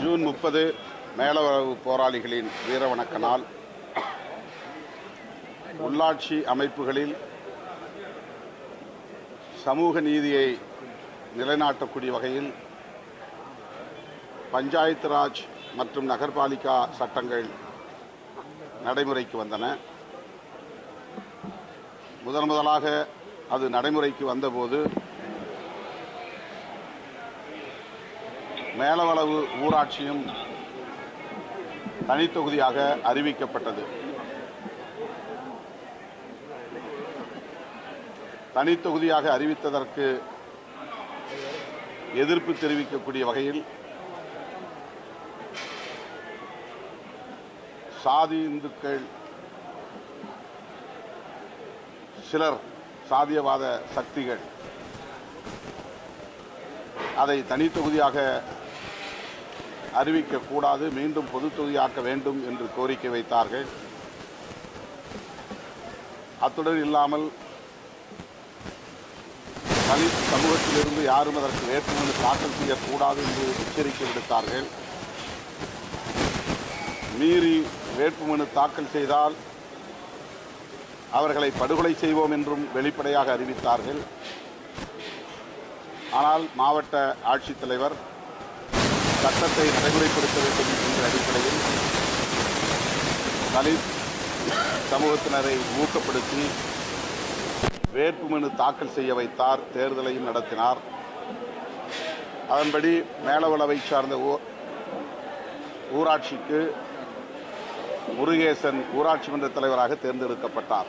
June முப்பது மேலவரவு போராளிகளின் வீரவணக்க நாள் உள்ளாட்சி அமைப்புகளில் சமூக நீதியை நிலைநாட்டக்கூடிய வகையில் பஞ்சாயத்து ராஜ் மற்றும் நகர்பாலிகா சட்டங்கள் நடைமுறைக்கு வந்தன முதன் முதலாக அது நடைமுறைக்கு வந்தபோது மேலவளவு ஊராட்சியும் தனித்தொகுதியாக அறிவிக்கப்பட்டது தனித்தொகுதியாக அறிவித்ததற்கு எதிர்ப்பு தெரிவிக்கக்கூடிய வகையில் சாதி இந்துக்கள் சிலர் சாதியவாத சக்திகள் அதை தனித்தொகுதியாக அறிவிக்கக்கூடாது மீண்டும் பொது தொகுதியாக்க வேண்டும் என்று கோரிக்கை வைத்தார்கள் அத்துடன் இல்லாமல் தலித் சமூகத்திலிருந்து யாரும் அதற்கு வேட்புமனு தாக்கல் செய்யக்கூடாது என்று எச்சரிக்கை விடுத்தார்கள் மீறி வேட்புமனு தாக்கல் செய்தால் அவர்களை படுகொலை செய்வோம் என்றும் வெளிப்படையாக அறிவித்தார்கள் ஆனால் மாவட்ட ஆட்சித்தலைவர் சட்டத்தை நடைமுறைப்படுத்த வேண்டும் என்ற அடிப்படையில் தலித் சமூகத்தினரை ஊக்கப்படுத்தி வேட்புமனு தாக்கல் செய்ய வைத்தார் தேர்தலையும் நடத்தினார் அதன்படி மேலவளவை சார்ந்த ஊ- ஊராட்சிக்கு முருகேசன் ஊராட்சி மன்ற தலைவராக தேர்ந்தெடுக்கப்பட்டார்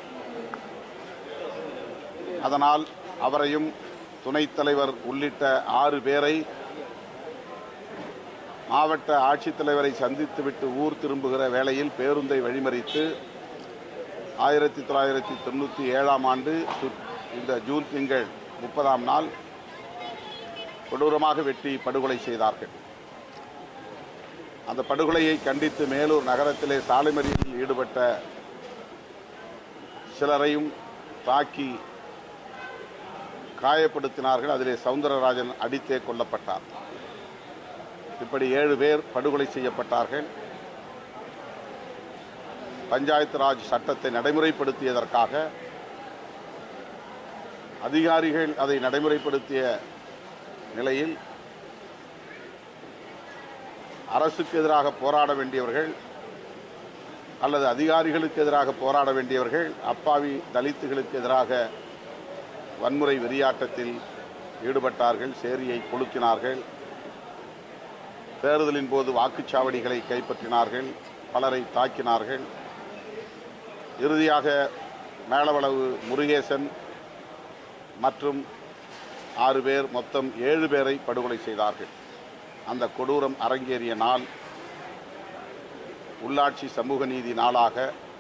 அதனால் அவரையும் துணைத் தலைவர் உள்ளிட்ட ஆறு பேரை மாவட்ட ஆட்சித்தலைவரை சந்தித்துவிட்டு ஊர் திரும்புகிற வேளையில் பேருந்தை வழிமறித்து ஆயிரத்தி தொள்ளாயிரத்தி தொண்ணூற்றி ஏழாம் ஆண்டு சு- இந்த ஜூன் திங்கள் முப்பதாம் நாள் கொடூரமாக வெட்டி படுகொலை செய்தார்கள் அந்த படுகொலையை கண்டித்து மேலூர் நகரத்திலே சாலை மறியலில் ஈடுபட்ட சிலரையும் தாக்கி காயப்படுத்தினார்கள் அதிலே சவுந்தரராஜன் அடித்தே கொல்லப்பட்டார் இப்படி ஏழு பேர் படுகொலை செய்யப்பட்டார்கள் பஞ்சாயத்து ராஜ் சட்டத்தை நடைமுறைப்படுத்தியதற்காக அதிகாரிகள் அதை நடைமுறைப்படுத்திய நிலையில் அரசுக்கு எதிராக போராட வேண்டியவர்கள் அல்லது அதிகாரிகளுக்கு எதிராக போராட வேண்டியவர்கள் அப்பாவி தலித்துகளுக்கு எதிராக வன்முறை வெறியாட்டத்தில் ஈடுபட்டார்கள் சேரியை கொளுத்தினார்கள் தேர்தலின் போது வாக்குச்சாவடிகளை கைப்பற்றினார்கள் பலரை தாக்கினார்கள் இறுதியாக மேலவளவு முருகேசன் மற்றும் ஆறு பேர் மொத்தம் ஏழு பேரை படுகொலை செய்தார்கள் அந்த கொடூரம் அரங்கேறிய நாள் உள்ளாட்சி சமூக நீதி நாளாக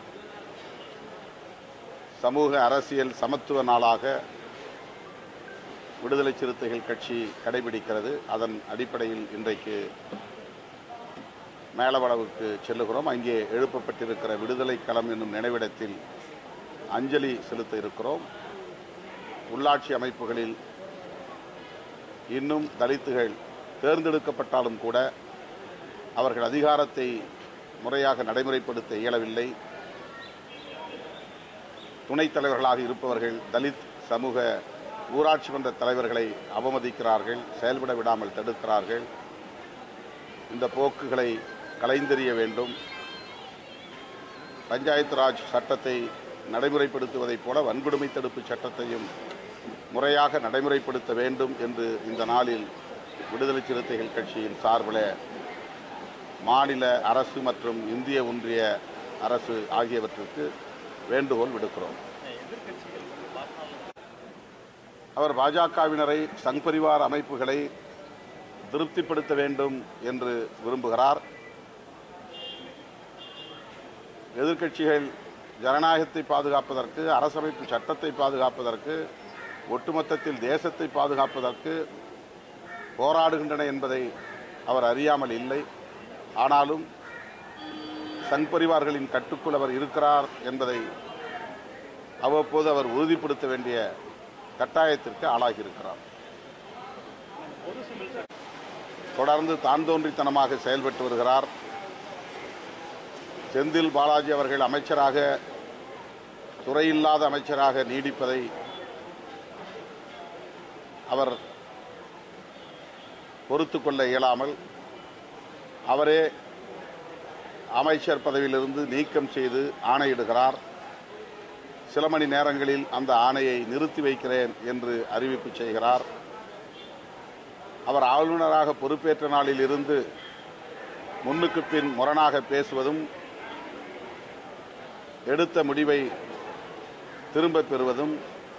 சமூக அரசியல் சமத்துவ நாளாக விடுதலை சிறுத்தைகள் கட்சி கடைபிடிக்கிறது அதன் அடிப்படையில் இன்றைக்கு மேலவளவுக்கு செல்லுகிறோம் அங்கே எழுப்பப்பட்டிருக்கிற விடுதலை களம் என்னும் நினைவிடத்தில் அஞ்சலி செலுத்த இருக்கிறோம் உள்ளாட்சி அமைப்புகளில் இன்னும் தலித்துகள் தேர்ந்தெடுக்கப்பட்டாலும் கூட அவர்கள் அதிகாரத்தை முறையாக நடைமுறைப்படுத்த இயலவில்லை துணைத் தலைவர்களாக இருப்பவர்கள் தலித் சமூக ஊராட்சி மன்ற தலைவர்களை அவமதிக்கிறார்கள் செயல்பட விடாமல் தடுக்கிறார்கள் இந்த போக்குகளை கலைந்தெறிய வேண்டும் பஞ்சாயத்து ராஜ் சட்டத்தை நடைமுறைப்படுத்துவதைப் போல வன்கொடுமை தடுப்பு சட்டத்தையும் முறையாக நடைமுறைப்படுத்த வேண்டும் என்று இந்த நாளில் விடுதலை சிறுத்தைகள் கட்சியின் சார்பில் மாநில அரசு மற்றும் இந்திய ஒன்றிய அரசு ஆகியவற்றிற்கு வேண்டுகோள் விடுக்கிறோம் அவர் பாஜகவினரை சங் பரிவார் அமைப்புகளை திருப்திப்படுத்த வேண்டும் என்று விரும்புகிறார் எதிர்க்கட்சிகள் ஜனநாயகத்தை பாதுகாப்பதற்கு அரசமைப்பு சட்டத்தை பாதுகாப்பதற்கு ஒட்டுமொத்தத்தில் தேசத்தை பாதுகாப்பதற்கு போராடுகின்றன என்பதை அவர் அறியாமல் இல்லை ஆனாலும் சங் பரிவார்களின் கட்டுக்குள் அவர் இருக்கிறார் என்பதை அவ்வப்போது அவர் உறுதிப்படுத்த வேண்டிய கட்டாயத்திற்கு ஆளாகியிருக்கிறார் தொடர்ந்து தான் தோன்றித்தனமாக செயல்பட்டு வருகிறார் செந்தில் பாலாஜி அவர்கள் அமைச்சராக துறையில்லாத அமைச்சராக நீடிப்பதை அவர் பொறுத்து கொள்ள இயலாமல் அவரே அமைச்சர் பதவியிலிருந்து நீக்கம் செய்து ஆணையிடுகிறார் சில மணி நேரங்களில் அந்த ஆணையை நிறுத்தி வைக்கிறேன் என்று அறிவிப்பு செய்கிறார் அவர் ஆளுநராக பொறுப்பேற்ற நாளில் இருந்து முன்னுக்கு பின் முரணாக பேசுவதும் எடுத்த முடிவை திரும்பப் பெறுவதும்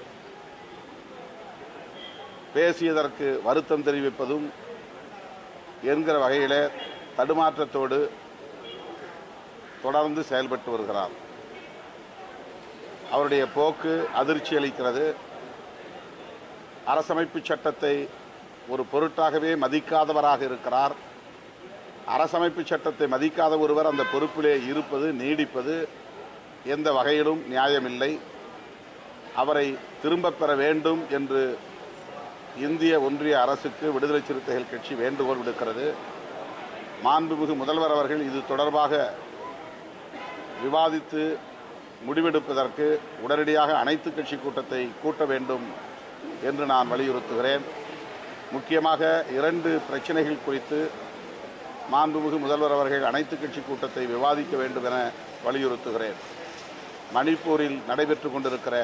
பேசியதற்கு வருத்தம் தெரிவிப்பதும் என்கிற வகையிலே தடுமாற்றத்தோடு தொடர்ந்து செயல்பட்டு வருகிறார் அவருடைய போக்கு அதிர்ச்சி அளிக்கிறது அரசமைப்பு சட்டத்தை ஒரு பொருட்டாகவே மதிக்காதவராக இருக்கிறார் அரசமைப்பு சட்டத்தை மதிக்காத ஒருவர் அந்த பொறுப்பிலே இருப்பது நீடிப்பது எந்த வகையிலும் நியாயமில்லை அவரை திரும்பப் பெற வேண்டும் என்று இந்திய ஒன்றிய அரசுக்கு விடுதலை சிறுத்தைகள் கட்சி வேண்டுகோள் விடுக்கிறது மாண்புமிகு முதல்வர் அவர்கள் இது தொடர்பாக விவாதித்து முடிவெடுப்பதற்கு உடனடியாக அனைத்து கட்சி கூட்டத்தை கூட்ட வேண்டும் என்று நான் வலியுறுத்துகிறேன் முக்கியமாக இரண்டு பிரச்சனைகள் குறித்து மாண்புமிகு முதல்வர் அவர்கள் அனைத்து கட்சி கூட்டத்தை விவாதிக்க வேண்டும் என வலியுறுத்துகிறேன் மணிப்பூரில் நடைபெற்று கொண்டிருக்கிற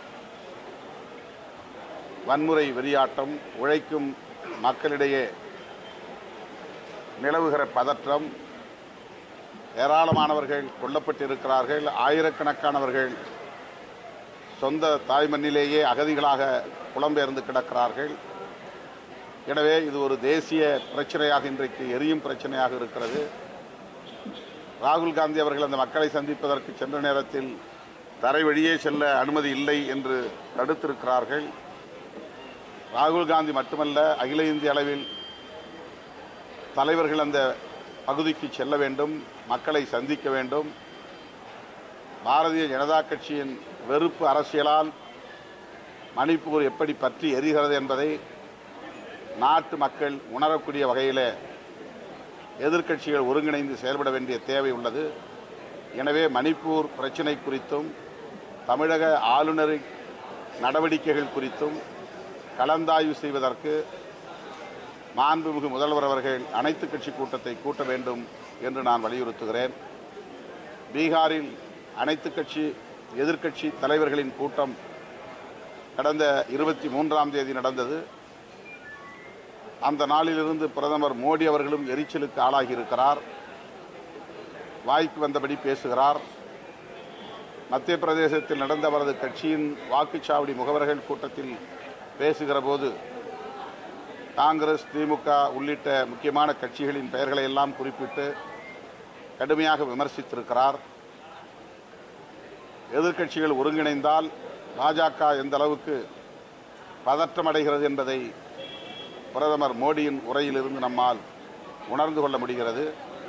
வன்முறை வெறியாட்டம் உழைக்கும் மக்களிடையே நிலவுகிற பதற்றம் ஏராளமானவர்கள் கொல்லப்பட்டிருக்கிறார்கள் ஆயிரக்கணக்கானவர்கள் சொந்த தாய் மண்ணிலேயே அகதிகளாக புலம்பெயர்ந்து கிடக்கிறார்கள் எனவே இது ஒரு தேசிய பிரச்சனையாக இன்றைக்கு எரியும் பிரச்சனையாக இருக்கிறது ராகுல் காந்தி அவர்கள் அந்த மக்களை சந்திப்பதற்கு சென்ற நேரத்தில் தரை வழியே செல்ல அனுமதி இல்லை என்று தடுத்திருக்கிறார்கள் ராகுல் காந்தி மட்டுமல்ல அகில இந்திய அளவில் தலைவர்கள் அந்த பகுதிக்கு செல்ல வேண்டும் மக்களை சந்திக்க வேண்டும் பாரதிய ஜனதா கட்சியின் வெறுப்பு அரசியலால் மணிப்பூர் எப்படி பற்றி எரிகிறது என்பதை நாட்டு மக்கள் உணரக்கூடிய வகையில் எதிர்க்கட்சிகள் ஒருங்கிணைந்து செயல்பட வேண்டிய தேவை உள்ளது எனவே மணிப்பூர் பிரச்சினை குறித்தும் தமிழக ஆளுநரின் நடவடிக்கைகள் குறித்தும் கலந்தாய்வு செய்வதற்கு மாண்புமிகு முதல்வர் அவர்கள் அனைத்து கட்சி கூட்டத்தை கூட்ட வேண்டும் என்று நான் வலியுறுத்துகிறேன் பீகாரில் அனைத்து கட்சி எதிர்க்கட்சி தலைவர்களின் கூட்டம் கடந்த இருபத்தி மூன்றாம் தேதி நடந்தது அந்த நாளிலிருந்து பிரதமர் மோடி அவர்களும் எரிச்சலுக்கு ஆளாகி இருக்கிறார் வாய்க்கு வந்தபடி பேசுகிறார் மத்திய பிரதேசத்தில் நடந்த அவரது கட்சியின் வாக்குச்சாவடி முகவர்கள் கூட்டத்தில் பேசுகிற போது காங்கிரஸ் திமுக உள்ளிட்ட முக்கியமான கட்சிகளின் பெயர்களை எல்லாம் குறிப்பிட்டு கடுமையாக விமர்சித்திருக்கிறார் எதிர்க்கட்சிகள் ஒருங்கிணைந்தால் பாஜக எந்த அளவுக்கு பதற்றமடைகிறது என்பதை பிரதமர் மோடியின் உரையிலிருந்து நம்மால் உணர்ந்து கொள்ள முடிகிறது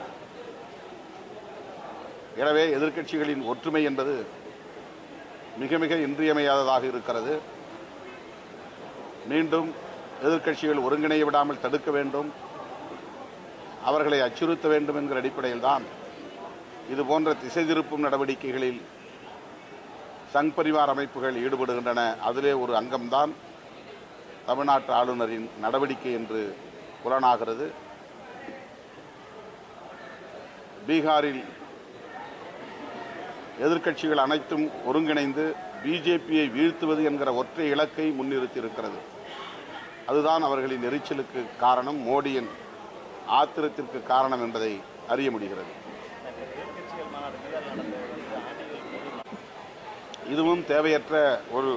எனவே எதிர்க்கட்சிகளின் ஒற்றுமை என்பது மிக மிக இன்றியமையாததாக இருக்கிறது மீண்டும் எதிர்க்கட்சிகள் ஒருங்கிணைய விடாமல் தடுக்க வேண்டும் அவர்களை அச்சுறுத்த வேண்டும் என்கிற அடிப்படையில் தான் இது போன்ற திசை திருப்பும் நடவடிக்கைகளில் சங் பரிவார் அமைப்புகள் ஈடுபடுகின்றன அதிலே ஒரு அங்கம்தான் தமிழ்நாட்டு ஆளுநரின் நடவடிக்கை என்று புலனாகிறது பீகாரில் எதிர்க்கட்சிகள் அனைத்தும் ஒருங்கிணைந்து பிஜேபியை வீழ்த்துவது என்கிற ஒற்றை இலக்கை முன்னிறுத்தியிருக்கிறது அதுதான் அவர்களின் எரிச்சலுக்கு காரணம் மோடியின் ஆத்திரத்திற்கு காரணம் என்பதை அறிய முடிகிறது இதுவும் தேவையற்ற ஒரு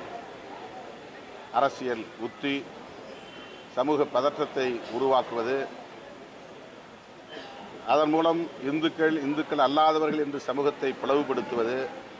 அரசியல் உத்தி சமூக பதற்றத்தை உருவாக்குவது அதன் மூலம் இந்துக்கள் இந்துக்கள் அல்லாதவர்கள் என்று சமூகத்தை பிளவுபடுத்துவது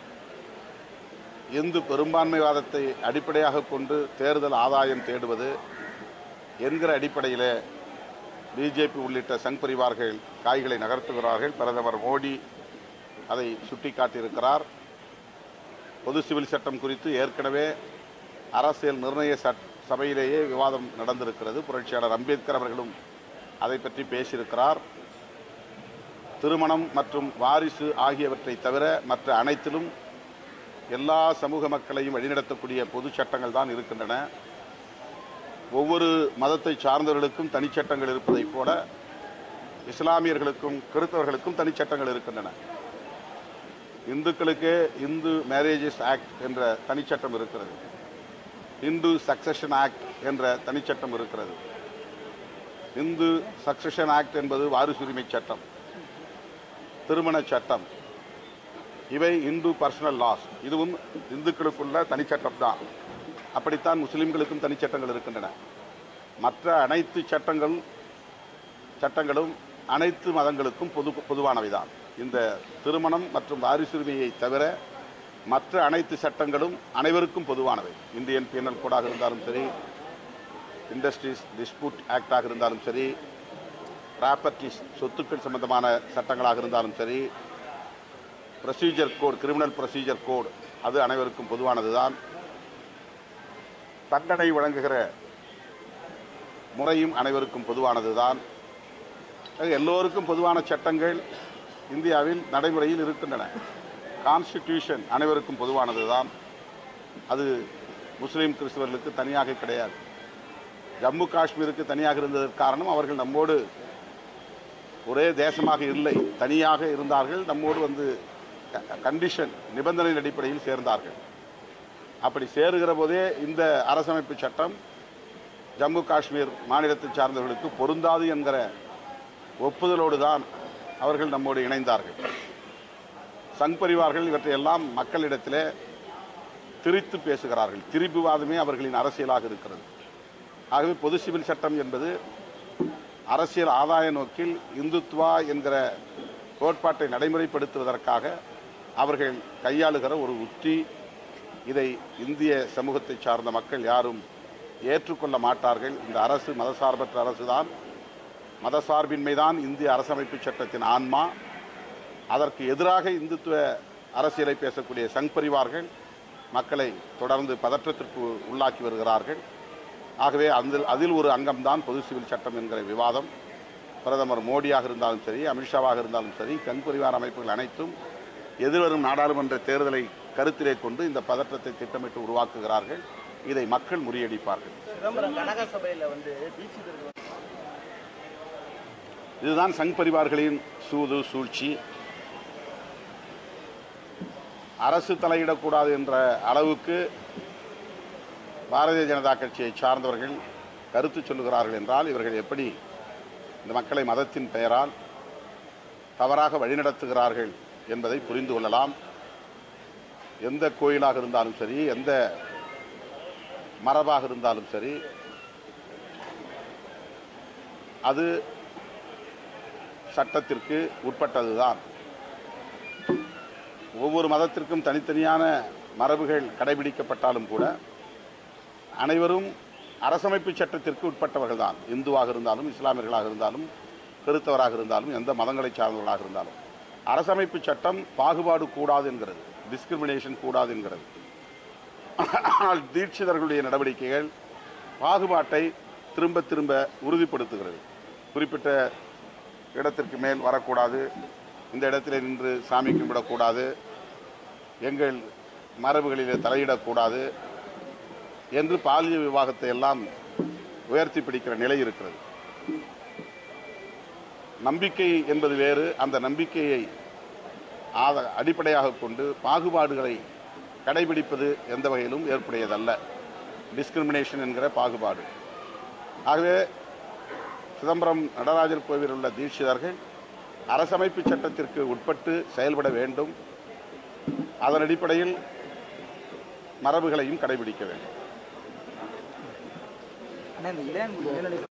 இந்து பெரும்பான்மைவாதத்தை அடிப்படையாக கொண்டு தேர்தல் ஆதாயம் தேடுவது என்கிற அடிப்படையில் பிஜேபி உள்ளிட்ட சங் பரிவார்கள் காய்களை நகர்த்துகிறார்கள் பிரதமர் மோடி அதை சுட்டிக்காட்டியிருக்கிறார் பொது சிவில் சட்டம் குறித்து ஏற்கனவே அரசியல் நிர்ணய சட் சபையிலேயே விவாதம் நடந்திருக்கிறது புரட்சியாளர் அம்பேத்கர் அவர்களும் அதை பற்றி பேசியிருக்கிறார் திருமணம் மற்றும் வாரிசு ஆகியவற்றை தவிர மற்ற அனைத்திலும் எல்லா சமூக மக்களையும் வழிநடத்தக்கூடிய பொது சட்டங்கள் தான் இருக்கின்றன ஒவ்வொரு மதத்தை சார்ந்தவர்களுக்கும் தனிச்சட்டங்கள் இருப்பதைப் போல இஸ்லாமியர்களுக்கும் கிறிஸ்தவர்களுக்கும் தனிச்சட்டங்கள் இருக்கின்றன இந்துக்களுக்கு இந்து மேரேஜஸ் ஆக்ட் என்ற தனிச்சட்டம் இருக்கிறது இந்து சக்சஷன் ஆக்ட் என்ற தனிச்சட்டம் இருக்கிறது இந்து சக்சஷன் ஆக்ட் என்பது வாரிசுரிமை சட்டம் திருமண சட்டம் இவை இந்து பர்சனல் லாஸ் இதுவும் இந்துக்களுக்குள்ள தனிச்சட்டம் தான் அப்படித்தான் முஸ்லிம்களுக்கும் தனிச்சட்டங்கள் இருக்கின்றன மற்ற அனைத்து சட்டங்கள் சட்டங்களும் அனைத்து மதங்களுக்கும் பொது பொதுவானவைதான் இந்த திருமணம் மற்றும் வாரிசுரிமையை தவிர மற்ற அனைத்து சட்டங்களும் அனைவருக்கும் பொதுவானவை இந்தியன் பீனல் கோடாக இருந்தாலும் சரி இண்டஸ்ட்ரீஸ் டிஸ்பியூட் ஆக்டாக இருந்தாலும் சரி ப்ராப்பர்ட்டிஸ் சொத்துக்கள் சம்பந்தமான சட்டங்களாக இருந்தாலும் சரி procedure code criminal procedure code அது அனைவருக்கும் பொதுவானதுதான் தண்டனை வழங்குகிற முறையும் அனைவருக்கும் பொதுவானதுதான் ஆக எல்லோருக்கும் பொதுவான சட்டங்கள் இந்தியாவில் நடைமுறையில் இருக்கின்றன கான்ஸ்டிடியூஷன் அனைவருக்கும் பொதுவானதுதான் அது முஸ்லீம் கிறிஸ்தவர்களுக்கு தனியாக கிடையாது ஜம்மு காஷ்மீருக்கு தனியாக இருந்ததற்கு காரணம் அவர்கள் நம்மோடு ஒரே தேசமாக இல்லை தனியாக இருந்தார்கள் நம்மோடு வந்து கண்டிஷன் நிபந்தனையின் அடிப்படையில் சேர்ந்தார்கள் அப்படி சேருகிற போதே இந்த அரசமைப்பு சட்டம் ஜம்மு காஷ்மீர் மாநிலத்தை சார்ந்தவர்களுக்கு பொருந்தாது என்கிற ஒப்புதலோடு தான் அவர்கள் நம்மோடு இணைந்தார்கள் சங் பரிவார்கள் இவற்றையெல்லாம் மக்களிடத்திலே திரித்து பேசுகிறார்கள் திரிபுவாதமே அவர்களின் அரசியலாக இருக்கிறது ஆகவே பொது சிவில் சட்டம் என்பது அரசியல் ஆதாய நோக்கில் இந்துத்வா என்கிற கோட்பாட்டை நடைமுறைப்படுத்துவதற்காக அவர்கள் கையாளுகிற ஒரு உத்தி இதை இந்திய சமூகத்தை சார்ந்த மக்கள் யாரும் ஏற்றுக்கொள்ள மாட்டார்கள் இந்த அரசு மதசார்பற்ற அரசுதான் மதசார்பின்மைதான் இந்திய அரசமைப்பு சட்டத்தின் ஆன்மா அதற்கு எதிராக இந்துத்துவ அரசியலை பேசக்கூடிய சங் பரிவார்கள் மக்களை தொடர்ந்து பதற்றத்திற்கு உள்ளாக்கி வருகிறார்கள் ஆகவே அந்த அதில் ஒரு அங்கம்தான் பொது சிவில் சட்டம் என்கிற விவாதம் பிரதமர் மோடியாக இருந்தாலும் சரி அமித்ஷாவாக இருந்தாலும் சரி கண் பரிவார அமைப்புகள் அனைத்தும் எதிர்வரும் நாடாளுமன்ற தேர்தலை கருத்திலே கொண்டு இந்த பதற்றத்தை திட்டமிட்டு உருவாக்குகிறார்கள் இதை மக்கள் முறியடிப்பார்கள் சிதம்பரம் கனக சபையில வந்து தீட்சிதர்கள் இதுதான் சங் பரிவார்களின் சூது சூழ்ச்சி அரசு தலையிடக்கூடாது என்ற அளவுக்கு பாரதிய ஜனதா கட்சியை சார்ந்தவர்கள் கருத்து சொல்லுகிறார்கள் என்றால் இவர்கள் எப்படி இந்த மக்களை மதத்தின் பெயரால் தவறாக வழிநடத்துகிறார்கள் என்பதை புரிந்து கொள்ளலாம் எந்த கோயிலாக இருந்தாலும் சரி எந்த மரபாக இருந்தாலும் சரி அது சட்டத்திற்கு உட்பட்டதுதான் ஒவ்வொரு மதத்திற்கும் தனித்தனியான மரபுகள் கடைபிடிக்கப்பட்டாலும் கூட அனைவரும் அரசமைப்பு சட்டத்திற்கு உட்பட்டவர்கள் தான் இந்துவாக இருந்தாலும் இஸ்லாமியர்களாக இருந்தாலும் கிறித்தவராக இருந்தாலும் எந்த மதங்களை சார்ந்தவர்களாக இருந்தாலும் அரசமைப்பு சட்டம் பாகுபாடு கூடாது என்கிறது டிஸ்கிரிமினேஷன் கூடாது என்கிறது ஆனால் தீட்சிதர்களுடைய நடவடிக்கைகள் பாகுபாட்டை திரும்ப திரும்ப உறுதிப்படுத்துகிறது குறிப்பிட்ட இடத்திற்கு மேல் வரக்கூடாது இந்த இடத்திலே நின்று சாமி கும்பிடக்கூடாது எங்கள் மரபுகளிலே தலையிடக்கூடாது என்று பாலிய விவாகத்தை எல்லாம் உயர்த்தி பிடிக்கிற நிலை இருக்கிறது நம்பிக்கை என்பது வேறு அந்த நம்பிக்கையை ஆத அடிப்படையாக கொண்டு பாகுபாடுகளை கடைபிடிப்பது எந்த வகையிலும் ஏற்புடையதல்ல டிஸ்கிரிமினேஷன் என்கிற பாகுபாடு ஆகவே சிதம்பரம் நடராஜர் கோவிலில் உள்ள தீட்சிதர்கள் அரசமைப்பு சட்டத்திற்கு உட்பட்டு செயல்பட வேண்டும் அதன் அடிப்படையில் மரபுகளையும் கடைபிடிக்க வேண்டும் அண்ணா இந்த இளையான்குடி மேல்நிலை